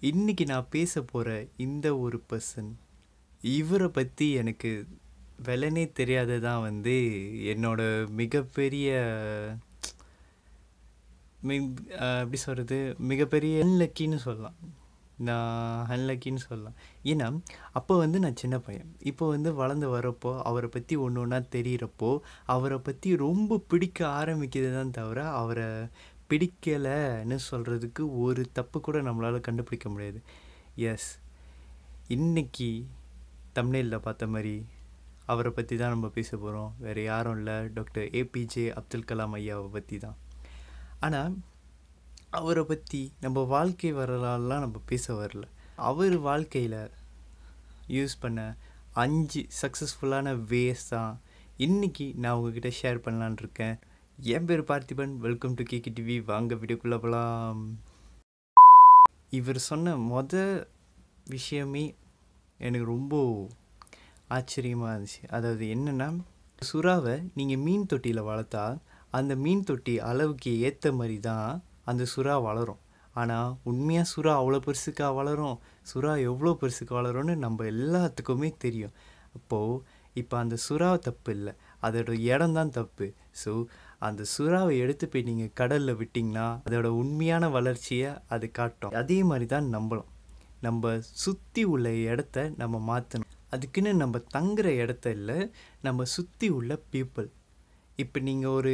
இன்னைக்கு நான் பேச போகிற இந்த ஒரு பர்சன் இவரை பற்றி எனக்கு விலனே தெரியாது தான் வந்து என்னோட மிகப்பெரிய மிக் எப்படி சொல்கிறது மிகப்பெரிய அன்லக்கின்னு சொல்லலாம் நான் அன்லக்கின்னு சொல்லலாம் ஏன்னா அப்போ வந்து நான் சின்ன பையன் இப்போ வந்து வளர்ந்து வரப்போ அவரை பற்றி ஒன்று ஒன்றா தெரிகிறப்போ அவரை பற்றி ரொம்ப பிடிக்க ஆரம்பிக்குது தான் தவிர அவரை பிடிக்கலைன்னு சொல்கிறதுக்கு ஒரு தப்பு கூட நம்மளால் கண்டுபிடிக்க முடியாது எஸ் இன்னைக்கு தமிழில் பார்த்த மாதிரி அவரை பற்றி தான் நம்ம பேச போகிறோம் வேறு யாரும் இல்லை டாக்டர் ஏபிஜே அப்துல் கலாம் ஐயாவை பற்றி தான் ஆனால் அவரை பற்றி நம்ம வாழ்க்கை வரலாறுலாம் நம்ம பேச வரல அவர் வாழ்க்கையில் யூஸ் பண்ண அஞ்சு சக்ஸஸ்ஃபுல்லான வேஸ் தான் இன்றைக்கி நான் உங்ககிட்ட ஷேர் பண்ணலான் இருக்கேன் என் பேர் பார்த்திபன் வெல்கம் டு கேகி டிவி வாங்க வீடியோக்குள்ளே போகலாம் இவர் சொன்ன மொத விஷயமே எனக்கு ரொம்ப ஆச்சரியமாக இருந்துச்சு அதாவது என்னென்னா சுறாவை நீங்கள் மீன் தொட்டியில் வளர்த்தா அந்த மீன் தொட்டி அளவுக்கு ஏற்ற மாதிரி தான் அந்த சுறா வளரும் ஆனால் உண்மையாக சுறா அவ்வளோ பெருசுக்கா வளரும் சுறா எவ்வளோ பெருசுக்கு வளரும்னு நம்ம எல்லாத்துக்குமே தெரியும் அப்போது இப்போ அந்த சுறா தப்பு இல்லை அதோட இடம் தான் தப்பு ஸோ அந்த சுறாவை எடுத்து போய் நீங்கள் கடலில் விட்டிங்கன்னா அதோட உண்மையான வளர்ச்சியை அது காட்டும் அதே மாதிரி தான் நம்பணும் நம்ம சுற்றி உள்ள இடத்த நம்ம மாற்றணும் அதுக்குன்னு நம்ம தங்குற இடத்த இல்லை நம்ம சுற்றி உள்ள பீப்புள் இப்போ நீங்கள் ஒரு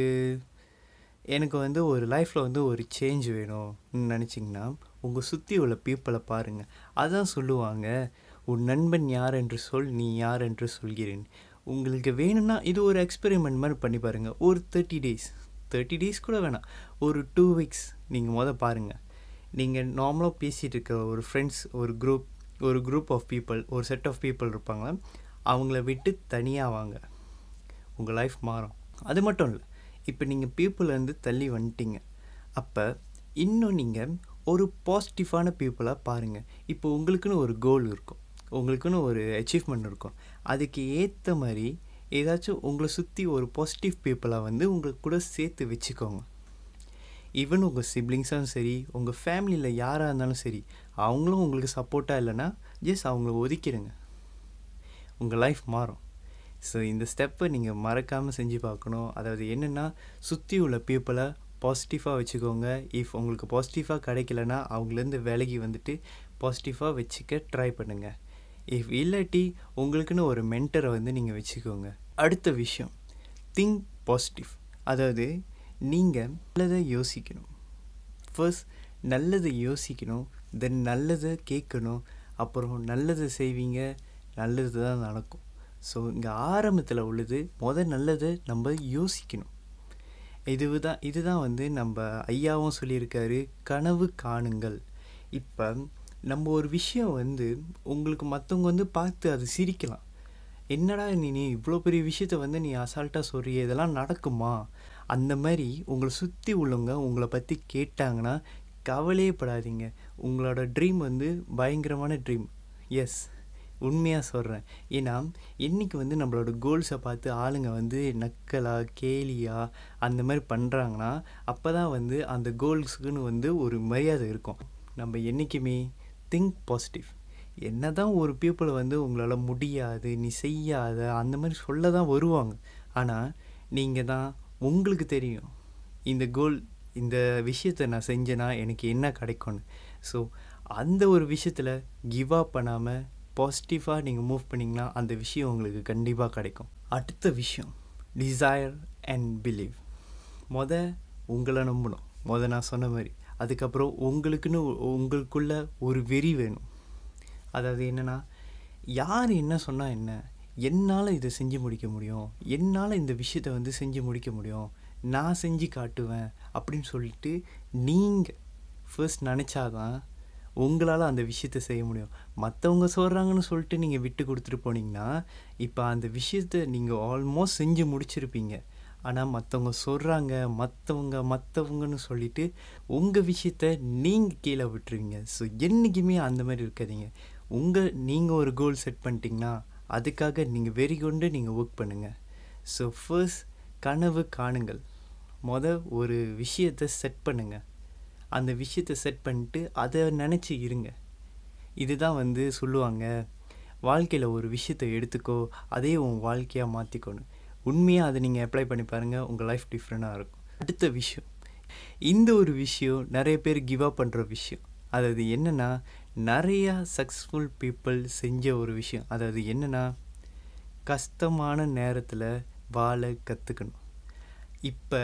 எனக்கு வந்து ஒரு லைஃப்பில் வந்து ஒரு சேஞ்ச் வேணும்னு நினச்சிங்கன்னா உங்கள் சுற்றி உள்ள பீப்புளை பாருங்கள் அதான் சொல்லுவாங்க உன் நண்பன் யார் என்று சொல் நீ யார் என்று சொல்கிறேன் உங்களுக்கு வேணும்னா இது ஒரு எக்ஸ்பெரிமெண்ட் மாதிரி பண்ணி பாருங்கள் ஒரு தேர்ட்டி டேஸ் தேர்ட்டி டேஸ் கூட வேணாம் ஒரு டூ வீக்ஸ் நீங்கள் மொதல் பாருங்கள் நீங்கள் நார்மலாக பேசிகிட்டு இருக்கிற ஒரு ஃப்ரெண்ட்ஸ் ஒரு குரூப் ஒரு குரூப் ஆஃப் பீப்புள் ஒரு செட் ஆஃப் பீப்புள் இருப்பாங்க அவங்கள விட்டு தனியாக வாங்க உங்கள் லைஃப் மாறும் அது மட்டும் இல்லை இப்போ நீங்கள் பீப்புளேருந்து தள்ளி வந்துட்டீங்க அப்போ இன்னும் நீங்கள் ஒரு பாசிட்டிவான பீப்புளாக பாருங்கள் இப்போ உங்களுக்குன்னு ஒரு கோல் இருக்கும் உங்களுக்குன்னு ஒரு அச்சீவ்மெண்ட் இருக்கும் அதுக்கு ஏற்ற மாதிரி ஏதாச்சும் உங்களை சுற்றி ஒரு பாசிட்டிவ் பீப்புளாக வந்து உங்களுக்கு கூட சேர்த்து வச்சுக்கோங்க ஈவன் உங்கள் சிப்ளிங்ஸாகவும் சரி உங்கள் ஃபேமிலியில் யாராக இருந்தாலும் சரி அவங்களும் உங்களுக்கு சப்போர்ட்டாக இல்லைன்னா ஜஸ்ட் அவங்கள ஒதுக்கிடுங்க உங்கள் லைஃப் மாறும் ஸோ இந்த ஸ்டெப்பை நீங்கள் மறக்காமல் செஞ்சு பார்க்கணும் அதாவது என்னென்னா சுற்றி உள்ள பீப்புளை பாசிட்டிவாக வச்சுக்கோங்க இஃப் உங்களுக்கு பாசிட்டிவாக கிடைக்கலனா அவங்களேருந்து விலகி வந்துட்டு பாசிட்டிவாக வச்சுக்க ட்ரை பண்ணுங்கள் இஃப் இல்லாட்டி உங்களுக்குன்னு ஒரு மென்டரை வந்து நீங்கள் வச்சுக்கோங்க அடுத்த விஷயம் திங்க் பாசிட்டிவ் அதாவது நீங்கள் நல்லதை யோசிக்கணும் ஃபர்ஸ்ட் நல்லதை யோசிக்கணும் தென் நல்லதை கேட்கணும் அப்புறம் நல்லதை செய்வீங்க நல்லது தான் நடக்கும் ஸோ இங்கே ஆரம்பத்தில் உள்ளது முதல் நல்லதை நம்ம யோசிக்கணும் இது தான் இதுதான் வந்து நம்ம ஐயாவும் சொல்லியிருக்காரு கனவு காணுங்கள் இப்போ நம்ம ஒரு விஷயம் வந்து உங்களுக்கு மற்றவங்க வந்து பார்த்து அது சிரிக்கலாம் என்னடா நீ நீ இவ்வளோ பெரிய விஷயத்த வந்து நீ அசால்ட்டாக சொல்கிறிய இதெல்லாம் நடக்குமா அந்த மாதிரி உங்களை சுற்றி உள்ளவங்க உங்களை பற்றி கேட்டாங்கன்னா கவலையே படாதீங்க உங்களோட ட்ரீம் வந்து பயங்கரமான ட்ரீம் எஸ் உண்மையாக சொல்கிறேன் ஏன்னா இன்றைக்கி வந்து நம்மளோட கோல்ஸை பார்த்து ஆளுங்க வந்து நக்கலா கேலியா அந்த மாதிரி பண்ணுறாங்கன்னா அப்போ தான் வந்து அந்த கோல்ஸுக்குன்னு வந்து ஒரு மரியாதை இருக்கும் நம்ம என்றைக்குமே திங்க் பாசிட்டிவ் என்ன தான் ஒரு பீப்புளை வந்து உங்களால் முடியாது நீ செய்யாத அந்த மாதிரி சொல்ல தான் வருவாங்க ஆனால் நீங்கள் தான் உங்களுக்கு தெரியும் இந்த கோல் இந்த விஷயத்தை நான் செஞ்சேன்னா எனக்கு என்ன கிடைக்கும்னு ஸோ அந்த ஒரு விஷயத்தில் கிவ் அப் பண்ணாமல் பாசிட்டிவாக நீங்கள் மூவ் பண்ணிங்கன்னா அந்த விஷயம் உங்களுக்கு கண்டிப்பாக கிடைக்கும் அடுத்த விஷயம் டிசைர் அண்ட் பிலீவ் மொத உங்களை நம்பணும் மொதல் நான் சொன்ன மாதிரி அதுக்கப்புறம் உங்களுக்குன்னு உங்களுக்குள்ள ஒரு வெறி வேணும் அதாவது என்னென்னா யார் என்ன சொன்னால் என்ன என்னால் இதை செஞ்சு முடிக்க முடியும் என்னால் இந்த விஷயத்தை வந்து செஞ்சு முடிக்க முடியும் நான் செஞ்சு காட்டுவேன் அப்படின்னு சொல்லிட்டு நீங்கள் ஃபர்ஸ்ட் நினச்சாதான் உங்களால் அந்த விஷயத்தை செய்ய முடியும் மற்றவங்க சொல்கிறாங்கன்னு சொல்லிட்டு நீங்கள் விட்டு கொடுத்துட்டு போனீங்கன்னா இப்போ அந்த விஷயத்தை நீங்கள் ஆல்மோஸ்ட் செஞ்சு முடிச்சிருப்பீங்க ஆனால் மற்றவங்க சொல்கிறாங்க மற்றவங்க மற்றவங்கன்னு சொல்லிட்டு உங்கள் விஷயத்த நீங்கள் கீழே விட்டுருவீங்க ஸோ என்றைக்குமே அந்த மாதிரி இருக்காதீங்க உங்கள் நீங்கள் ஒரு கோல் செட் பண்ணிட்டீங்கன்னா அதுக்காக நீங்கள் வெறி கொண்டு நீங்கள் ஒர்க் பண்ணுங்கள் ஸோ ஃபர்ஸ்ட் கனவு காணுங்கள் மொத ஒரு விஷயத்தை செட் பண்ணுங்கள் அந்த விஷயத்தை செட் பண்ணிட்டு அதை நினச்சி இருங்க இதுதான் வந்து சொல்லுவாங்க வாழ்க்கையில் ஒரு விஷயத்தை எடுத்துக்கோ அதே உன் வாழ்க்கையாக மாற்றிக்கணும் உண்மையாக அதை நீங்கள் அப்ளை பண்ணி பாருங்கள் உங்கள் லைஃப் டிஃப்ரெண்ட்டாக இருக்கும் அடுத்த விஷயம் இந்த ஒரு விஷயம் நிறைய பேர் கிவ் அப் பண்ணுற விஷயம் அதாவது என்னென்னா நிறையா சக்ஸஸ்ஃபுல் பீப்புள் செஞ்ச ஒரு விஷயம் அதாவது என்னென்னா கஷ்டமான நேரத்தில் வாழ கற்றுக்கணும் இப்போ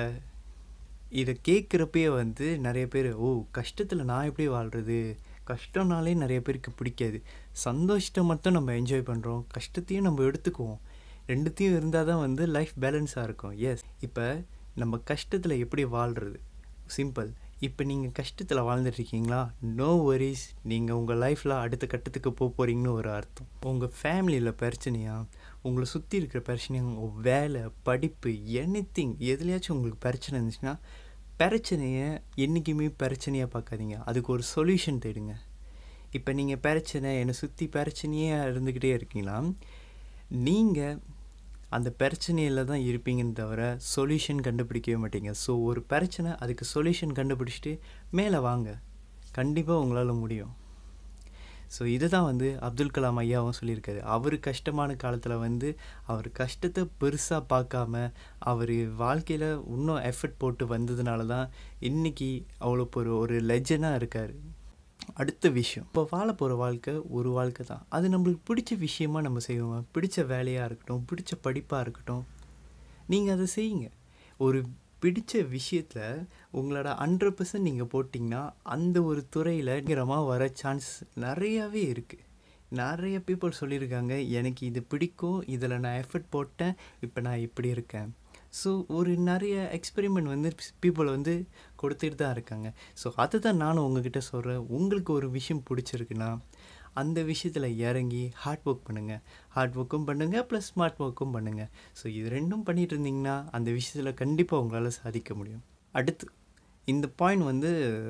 இதை கேட்குறப்பயே வந்து நிறைய பேர் ஓ கஷ்டத்தில் நான் எப்படி வாழ்கிறது கஷ்டம்னாலே நிறைய பேருக்கு பிடிக்காது சந்தோஷத்தை மட்டும் நம்ம என்ஜாய் பண்ணுறோம் கஷ்டத்தையும் நம்ம எடுத்துக்குவோம் ரெண்டுத்தையும் இருந்தால் தான் வந்து லைஃப் பேலன்ஸாக இருக்கும் எஸ் இப்போ நம்ம கஷ்டத்தில் எப்படி வாழ்கிறது சிம்பிள் இப்போ நீங்கள் கஷ்டத்தில் வாழ்ந்துட்டுருக்கீங்களா நோ வரிஸ் நீங்கள் உங்கள் லைஃப்பில் அடுத்த கட்டத்துக்கு போக போகிறீங்கன்னு ஒரு அர்த்தம் உங்கள் ஃபேமிலியில் பிரச்சனையா உங்களை சுற்றி இருக்கிற பிரச்சனையா உங்கள் வேலை படிப்பு எனி திங் எதுலையாச்சும் உங்களுக்கு பிரச்சனை இருந்துச்சுன்னா பிரச்சனையை என்றைக்குமே பிரச்சனையாக பார்க்காதீங்க அதுக்கு ஒரு சொல்யூஷன் தேடுங்க இப்போ நீங்கள் பிரச்சனை என்னை சுற்றி பிரச்சனையே இருந்துக்கிட்டே இருக்கீங்களா நீங்கள் அந்த பிரச்சனையில் தான் இருப்பீங்கன்னு தவிர சொல்யூஷன் கண்டுபிடிக்கவே மாட்டீங்க ஸோ ஒரு பிரச்சனை அதுக்கு சொல்யூஷன் கண்டுபிடிச்சிட்டு மேலே வாங்க கண்டிப்பாக உங்களால் முடியும் ஸோ இதுதான் வந்து அப்துல் கலாம் ஐயாவும் சொல்லியிருக்காரு அவர் கஷ்டமான காலத்தில் வந்து அவர் கஷ்டத்தை பெருசாக பார்க்காம அவர் வாழ்க்கையில் இன்னும் எஃபர்ட் போட்டு வந்ததுனால தான் இன்றைக்கி அவ்வளோ ஒரு ஒரு லெஜனாக இருக்கார் அடுத்த விஷயம் இப்போ வாழ போகிற வாழ்க்கை ஒரு வாழ்க்கை தான் அது நம்மளுக்கு பிடிச்ச விஷயமா நம்ம செய்வோம் பிடிச்ச வேலையாக இருக்கட்டும் பிடிச்ச படிப்பாக இருக்கட்டும் நீங்கள் அதை செய்யுங்க ஒரு பிடிச்ச விஷயத்தில் உங்களோட ஹண்ட்ரட் பர்சன்ட் நீங்கள் போட்டிங்கன்னா அந்த ஒரு துறையில் பயங்கரமாக வர சான்ஸ் நிறையாவே இருக்குது நிறைய பீப்புள் சொல்லியிருக்காங்க எனக்கு இது பிடிக்கும் இதில் நான் எஃபர்ட் போட்டேன் இப்போ நான் இப்படி இருக்கேன் ஸோ ஒரு நிறைய எக்ஸ்பெரிமெண்ட் வந்து பீப்புள் வந்து கொடுத்துட்டு தான் இருக்காங்க ஸோ அதை தான் நானும் உங்ககிட்ட சொல்கிறேன் உங்களுக்கு ஒரு விஷயம் பிடிச்சிருக்குன்னா அந்த விஷயத்தில் இறங்கி ஹார்ட் ஒர்க் பண்ணுங்கள் ஹார்ட் ஒர்க்கும் பண்ணுங்கள் ப்ளஸ் ஸ்மார்ட் ஒர்க்கும் பண்ணுங்கள் ஸோ இது ரெண்டும் பண்ணிகிட்டு இருந்தீங்கன்னா அந்த விஷயத்தில் கண்டிப்பாக உங்களால் சாதிக்க முடியும் அடுத்து இந்த பாயிண்ட் வந்து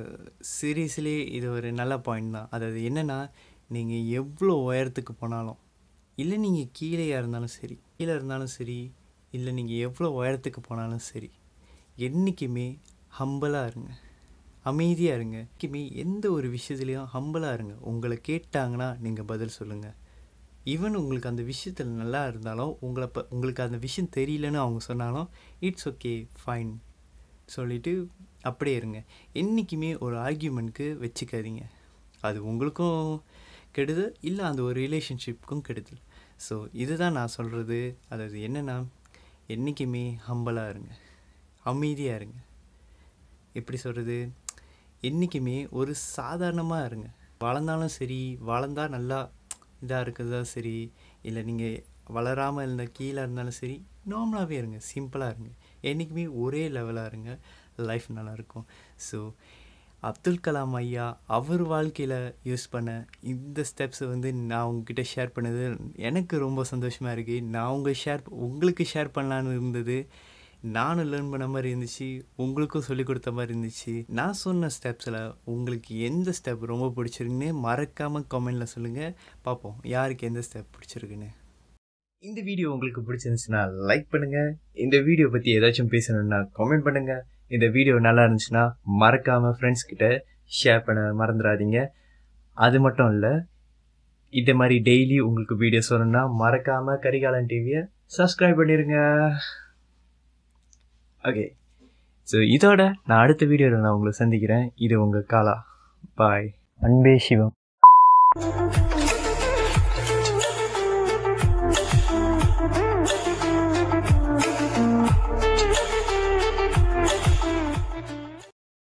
சீரியஸ்லி இது ஒரு நல்ல பாயிண்ட் தான் அதாவது என்னென்னா நீங்கள் எவ்வளோ உயரத்துக்கு போனாலும் இல்லை நீங்கள் கீழேயா இருந்தாலும் சரி கீழே இருந்தாலும் சரி இல்லை நீங்கள் எவ்வளோ உயரத்துக்கு போனாலும் சரி என்றைக்குமே ஹம்பலாக இருங்க அமைதியாக இருங்க என்றைக்குமே எந்த ஒரு விஷயத்துலையும் ஹம்பலாக இருங்க உங்களை கேட்டாங்கன்னா நீங்கள் பதில் சொல்லுங்கள் ஈவன் உங்களுக்கு அந்த விஷயத்தில் நல்லா இருந்தாலும் உங்களை ப உங்களுக்கு அந்த விஷயம் தெரியலன்னு அவங்க சொன்னாலும் இட்ஸ் ஓகே ஃபைன் சொல்லிவிட்டு அப்படியே இருங்க என்றைக்குமே ஒரு ஆர்கியூமெண்ட்க்கு வச்சுக்காதீங்க அது உங்களுக்கும் கெடுதல் இல்லை அந்த ஒரு ரிலேஷன்ஷிப்புக்கும் கெடுதல் ஸோ இதுதான் நான் சொல்கிறது அதாவது என்னென்னா என்றைக்குமே ஹம்பலாக இருங்க அமைதியாக இருங்க எப்படி சொல்கிறது என்றைக்குமே ஒரு சாதாரணமாக இருங்க வளர்ந்தாலும் சரி வளர்ந்தால் நல்லா இதாக இருக்கிறதா சரி இல்லை நீங்கள் வளராமல் இருந்த கீழே இருந்தாலும் சரி நார்மலாகவே இருங்க சிம்பிளாக இருங்க என்றைக்குமே ஒரே லெவலாக இருங்க லைஃப் நல்லாயிருக்கும் ஸோ அப்துல் கலாம் ஐயா அவர் வாழ்க்கையில் யூஸ் பண்ண இந்த ஸ்டெப்ஸை வந்து நான் உங்ககிட்ட ஷேர் பண்ணது எனக்கு ரொம்ப சந்தோஷமாக இருக்குது நான் உங்கள் ஷேர் உங்களுக்கு ஷேர் பண்ணலான்னு இருந்தது நானும் லேர்ன் பண்ண மாதிரி இருந்துச்சு உங்களுக்கும் சொல்லிக் கொடுத்த மாதிரி இருந்துச்சு நான் சொன்ன ஸ்டெப்ஸில் உங்களுக்கு எந்த ஸ்டெப் ரொம்ப பிடிச்சிருக்குன்னு மறக்காமல் கமெண்டில் சொல்லுங்கள் பார்ப்போம் யாருக்கு எந்த ஸ்டெப் பிடிச்சிருக்குன்னு இந்த வீடியோ உங்களுக்கு பிடிச்சிருந்துச்சுன்னா லைக் பண்ணுங்கள் இந்த வீடியோ பற்றி ஏதாச்சும் பேசணுன்னா கமெண்ட் பண்ணுங்கள் இந்த வீடியோ நல்லா இருந்துச்சுன்னா மறக்காமல் ஃப்ரெண்ட்ஸ் கிட்ட ஷேர் பண்ண மறந்துடாதீங்க அது மட்டும் இல்லை இந்த மாதிரி டெய்லி உங்களுக்கு வீடியோ சொல்லணும்னா மறக்காமல் கரிகாலன் டிவியை சப்ஸ்கிரைப் பண்ணிடுங்க ஓகே ஸோ இதோட நான் அடுத்த வீடியோவில் நான் உங்களை சந்திக்கிறேன் இது உங்கள் காலா பாய் அன்பே சிவம்